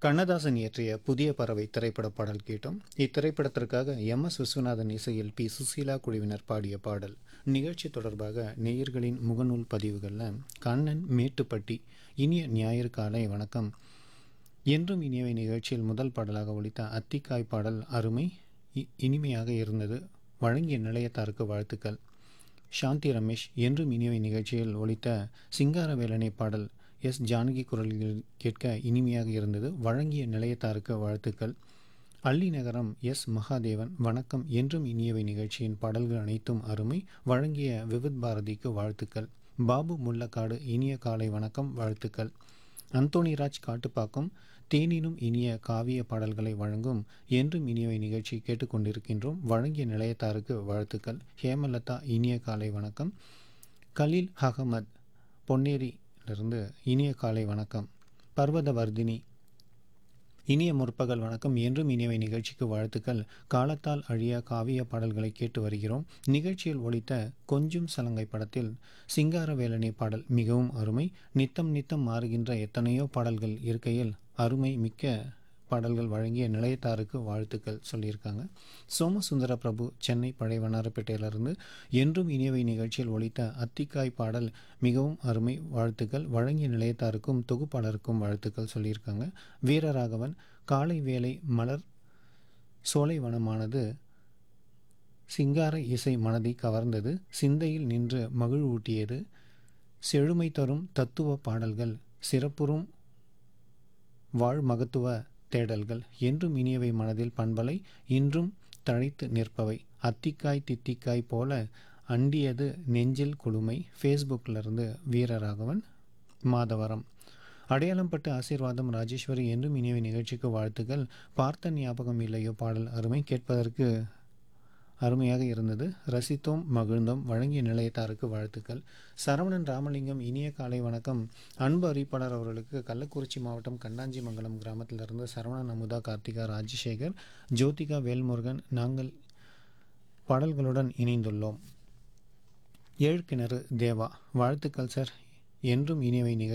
கண்ணதாசன் இயற்றிய புதிய பறவை திரைப்பட பாடல் கேட்டோம் இத்திரைப்படத்திற்காக எம் எஸ் விஸ்வநாதன் இசையில் பி சுசீலா குழுவினர் பாடிய பாடல் நிகழ்ச்சி தொடர்பாக நேயர்களின் முகநூல் பதிவுகளில் கண்ணன் மேட்டுப்பட்டி இனிய ஞாயிறு காலை வணக்கம் என்றும் இனியவை நிகழ்ச்சியில் முதல் பாடலாக ஒலித்த அத்திக்காய் பாடல் அருமை இ- இனிமையாக இருந்தது வழங்கிய நிலையத்தாருக்கு வாழ்த்துக்கள் சாந்தி ரமேஷ் என்றும் இனியவை நிகழ்ச்சியில் ஒலித்த சிங்காரவேலனை பாடல் எஸ் ஜானகி குரலில் கேட்க இனிமையாக இருந்தது வழங்கிய நிலையத்தாருக்கு வாழ்த்துக்கள் அள்ளி நகரம் எஸ் மகாதேவன் வணக்கம் என்றும் இனியவை நிகழ்ச்சியின் பாடல்கள் அனைத்தும் அருமை வழங்கிய விவித் பாரதிக்கு வாழ்த்துக்கள் பாபு முள்ளக்காடு இனிய காலை வணக்கம் வாழ்த்துக்கள் அந்தோணிராஜ் காட்டுப்பாக்கம் தேனினும் இனிய காவிய பாடல்களை வழங்கும் என்றும் இனியவை நிகழ்ச்சி கேட்டுக்கொண்டிருக்கின்றோம் வழங்கிய நிலையத்தாருக்கு வாழ்த்துக்கள் ஹேமலதா இனிய காலை வணக்கம் கலீல் அகமத் பொன்னேரியிலிருந்து இனிய காலை வணக்கம் பர்வதவர்தினி இனிய முற்பகல் வணக்கம் என்றும் இனியவை நிகழ்ச்சிக்கு வாழ்த்துக்கள் காலத்தால் அழிய காவிய பாடல்களை கேட்டு வருகிறோம் நிகழ்ச்சியில் ஒலித்த கொஞ்சும் சலங்கை படத்தில் சிங்காரவேலனை பாடல் மிகவும் அருமை நித்தம் நித்தம் மாறுகின்ற எத்தனையோ பாடல்கள் இருக்கையில் அருமை மிக்க பாடல்கள் வழங்கிய நிலையத்தாருக்கு வாழ்த்துக்கள் சொல்லியிருக்காங்க சோமசுந்தர பிரபு சென்னை பழைய வண்ணாரப்பேட்டையிலிருந்து என்றும் இனியவை நிகழ்ச்சியில் ஒலித்த அத்திக்காய் பாடல் மிகவும் அருமை வாழ்த்துக்கள் வழங்கிய நிலையத்தாருக்கும் தொகுப்பாளருக்கும் வாழ்த்துக்கள் சொல்லியிருக்காங்க வீரராகவன் காலை வேளை மலர் சோலைவனமானது சிங்கார இசை மனதை கவர்ந்தது சிந்தையில் நின்று மகிழ்வூட்டியது செழுமை தரும் தத்துவ பாடல்கள் சிறப்புறும் வாழ் மகத்துவ தேடல்கள் என்றும் இனியவை மனதில் பண்பலை இன்றும் தழைத்து நிற்பவை அத்திக்காய் தித்திக்காய் போல அண்டியது நெஞ்சில் குளுமை ஃபேஸ்புக்கிலிருந்து வீரராகவன் மாதவரம் அடையாளம்பட்டு ஆசீர்வாதம் ராஜேஸ்வரி என்றும் இனியவை நிகழ்ச்சிக்கு வாழ்த்துக்கள் பார்த்த ஞாபகம் இல்லையோ பாடல் அருமை கேட்பதற்கு அருமையாக இருந்தது ரசித்தோம் மகிழ்ந்தோம் வழங்கிய நிலையத்தாருக்கு வாழ்த்துக்கள் சரவணன் ராமலிங்கம் இனிய காலை வணக்கம் அன்பு அறிவிப்பாளர் அவர்களுக்கு கள்ளக்குறிச்சி மாவட்டம் கண்டாஞ்சிமங்கலம் கிராமத்திலிருந்து சரவணன் அமுதா கார்த்திகா ராஜசேகர் ஜோதிகா வேல்முருகன் நாங்கள் பாடல்களுடன் இணைந்துள்ளோம் ஏழ்கிணறு தேவா வாழ்த்துக்கள் சார் என்றும் இனியவை நிகழ்ச்சி